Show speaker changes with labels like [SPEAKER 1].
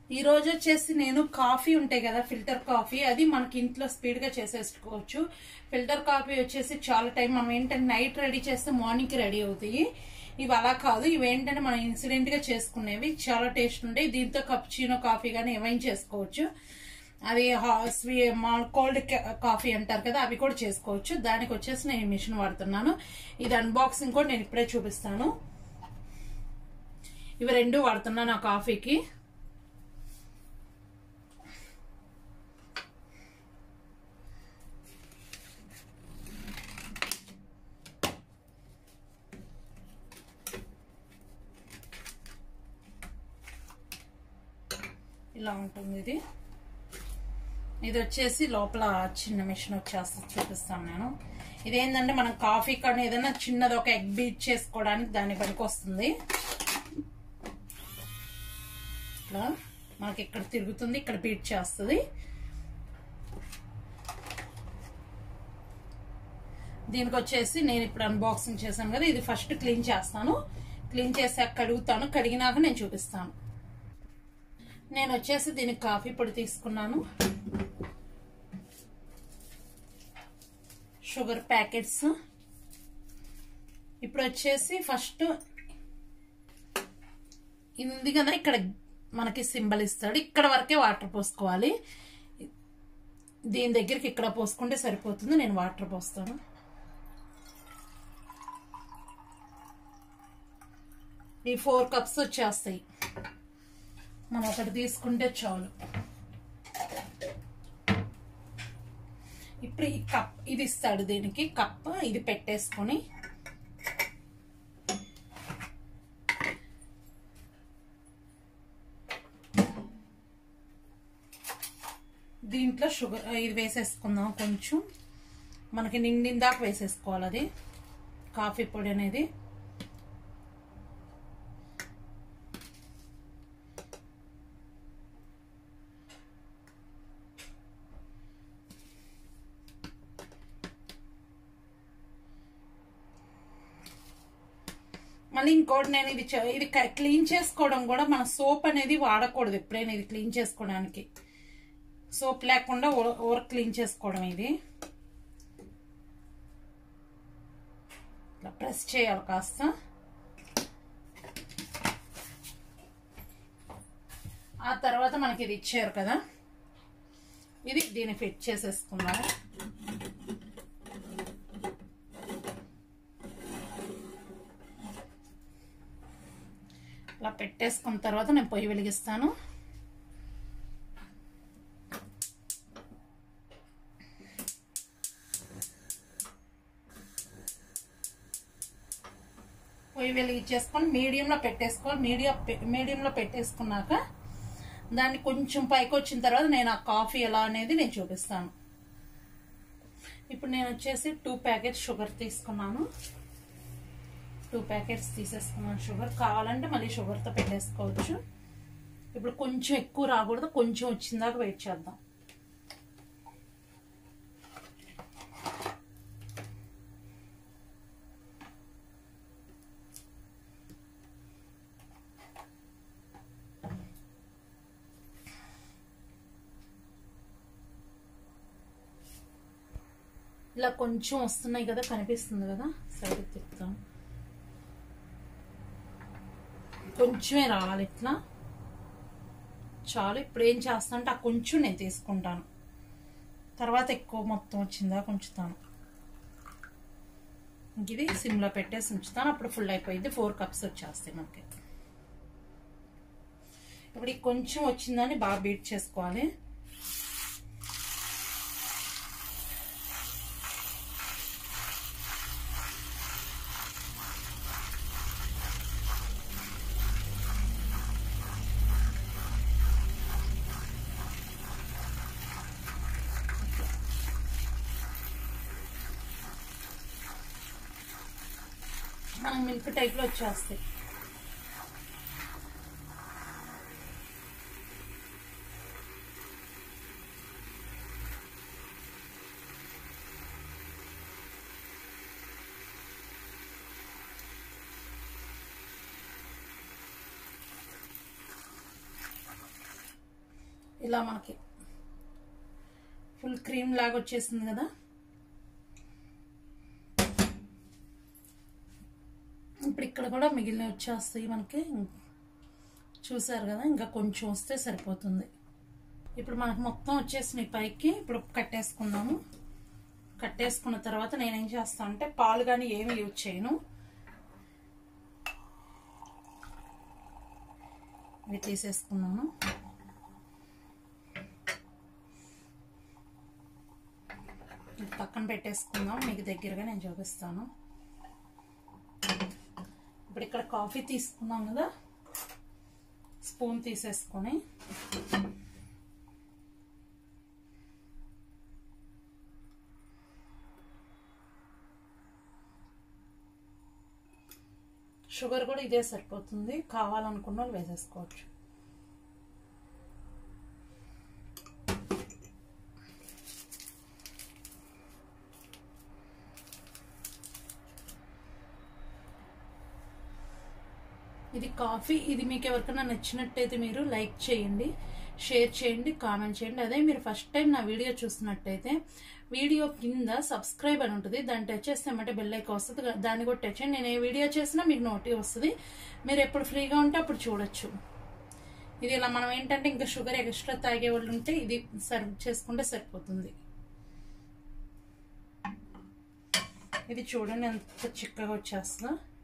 [SPEAKER 1] ఈ రోజు వచ్చేసి నేను కాఫీ ఉంటాయి కదా ఫిల్టర్ కాఫీ అది మనకి ఇంట్లో స్పీడ్ గా చేసేసుకోవచ్చు ఫిల్టర్ కాఫీ వచ్చేసి చాలా టైం మనం ఏంటంటే నైట్ రెడీ చేస్తే మార్నింగ్ కి రెడీ అవుతాయి ఇవి అలా కాదు ఇవి ఏంటంటే మనం ఇన్సిడెంట్ గా చేసుకునేవి చాలా టేస్ట్ ఉంటాయి దీంతో కప్చీనో కాఫీ కానీ ఏమైనా చేసుకోవచ్చు అది కోల్డ్ కాఫీ అంటారు కదా అవి కూడా చేసుకోవచ్చు దానికి వచ్చేసి నేను ఈ మిషన్ వాడుతున్నాను ఇది అన్బాక్సింగ్ కూడా నేను ఇప్పుడే చూపిస్తాను ఇవి రెండు వాడుతున్నాను ఆ కాఫీకి ఇలా ఉంటుంది ఇది ఇది వచ్చేసి లోపల చిన్న మిషన్ వచ్చేస్తుంది చూపిస్తాను నేను ఇదేంటంటే మనం కాఫీ కానీ ఏదైనా చిన్నది ఒక ఎగ్ బీట్ చేసుకోవడానికి దాని పనికి వస్తుంది ఇట్లా మనకి ఇక్కడ తిరుగుతుంది ఇక్కడ బీట్ చేస్తుంది దీనికి వచ్చేసి నేను ఇప్పుడు అన్బాక్సింగ్ చేశాను కదా ఇది ఫస్ట్ క్లీన్ చేస్తాను క్లీన్ చేసాక కడుగుతాను కడిగినాక నేను చూపిస్తాను నేను వచ్చేసి దీనికి కాఫీ పొడి తీసుకున్నాను షుగర్ ప్యాకెట్స్ ఇప్పుడు వచ్చేసి ఫస్ట్ ఇది ఉంది కదా ఇక్కడ మనకి సింబల్ ఇస్తాడు ఇక్కడ వరకే వాటర్ పోసుకోవాలి దీని దగ్గరికి ఇక్కడ పోసుకుంటే సరిపోతుంది నేను వాటర్ పోస్తాను ఈ ఫోర్ కప్స్ వచ్చేస్తాయి మనం ఒకటి తీసుకుంటే చాలు ఇప్పుడు ఈ కప్ ఇది ఇస్తాడు దీనికి కప్ ఇది పెట్టేసుకొని దీంట్లో షుగర్ ఇది వేసేసుకుందాం కొంచెం మనకి నిండిందాక వేసేసుకోవాలి అది కాఫీ పొడి అనేది మళ్ళీ ఇంకోటి నేను ఇది ఇది క్లీన్ చేసుకోవడం కూడా మన సోప్ అనేది వాడకూడదు ఎప్పుడైనా ఇది క్లీన్ చేసుకోవడానికి సోప్ లేకుండా ఓవర్ క్లీన్ చేసుకోవడం ఇది ఇట్లా ప్రెస్ చేయాలి కాస్త ఆ తర్వాత మనకి ఇది ఇచ్చారు కదా ఇది దీన్ని ఫిట్ చేసేసుకుందాం ఇలా పెట్టేసుకున్న తర్వాత నేను పొయ్యి వెలిగిస్తాను పొయ్యి వెలిగించేసుకొని మీడియంలో పెట్టేసుకోవాలి మీడియం మీడియంలో పెట్టేసుకున్నాక దాన్ని కొంచెం పైకి వచ్చిన తర్వాత నేను ఆ కాఫీ ఎలా అనేది నేను చూపిస్తాను ఇప్పుడు నేను వచ్చేసి టూ ప్యాకెట్స్ షుగర్ తీసుకున్నాను టూ ప్యాకెట్స్ తీసేసుకున్నాను షుగర్ కావాలంటే మళ్ళీ షుగర్తో పెట్టేసుకోవచ్చు ఇప్పుడు కొంచెం ఎక్కువ రాకూడదు కొంచెం వచ్చిందాక వెయిట్ చేద్దాం ఇలా కొంచెం వస్తున్నాయి కదా కనిపిస్తుంది కదా సైడ్ తిప్పుతాం కొంచెమే రావాలి ఇట్లా చాలు ఇప్పుడు ఏం చేస్తా అంటే ఆ కొంచెం నేను తీసుకుంటాను తర్వాత ఎక్కువ మొత్తం వచ్చిందా ఉంచుతాను ఇది సిమ్లో పెట్టేసి ఉంచుతాను అప్పుడు ఫుల్ అయిపోయింది ఫోర్ కప్స్ వచ్చేస్తాయి మనకి ఇప్పుడు ఈ కొంచెం వచ్చిందని బాగా బీట్ చేసుకోవాలి మనకి మిల్క్ టైప్లో వచ్చేస్తాయి ఇలా మనకి ఫుల్ క్రీమ్ లాగా వచ్చేసింది కదా ఇప్పుడు ఇక్కడ కూడా మిగిలిన వచ్చేస్తాయి మనకి చూసారు కదా ఇంకా కొంచెం వస్తే సరిపోతుంది ఇప్పుడు మనకు మొత్తం వచ్చేసినాయి పైకి ఇప్పుడు కట్టేసుకున్నాము కట్టేసుకున్న తర్వాత నేనేం చేస్తాను అంటే పాలు కానీ ఏమి యూజ్ చేయను ఇవి తీసేసుకున్నాను ఇది పక్కన పెట్టేసుకుందాం మీకు దగ్గరగా నేను చూపిస్తాను ఇప్పుడు ఇక్కడ కాఫీ తీసుకున్నాం కదా స్పూన్ తీసేసుకొని షుగర్ కూడా ఇదే సరిపోతుంది కావాలనుకున్న వాళ్ళు వేసేసుకోవచ్చు ఇది కాఫీ ఇది మీకు ఎవరికైనా నచ్చినట్టయితే మీరు లైక్ చేయండి షేర్ చేయండి కామెంట్ చేయండి అదే మీరు ఫస్ట్ టైం నా వీడియో చూస్తున్నట్టయితే వీడియో కింద సబ్స్క్రైబ్ అని ఉంటుంది దాన్ని టచ్ చేస్తే ఏమంటే బెల్ ఐకాన్ వస్తుంది కదా, దాన్ని కూడా టచ్ చేయండి నేను ఏ వీడియో చేసినా మీకు నోటి వస్తుంది మీరు ఎప్పుడు ఫ్రీగా ఉంటే అప్పుడు చూడొచ్చు ఇది ఇలా మనం ఏంటంటే ఇంకా షుగర్ ఎక్స్ట్రా తాగే వాళ్ళు ఉంటే ఇది సర్వ్ చేసుకుంటే సరిపోతుంది ఇది చూడండి ఎంత చిక్కగా వచ్చేస్తుందో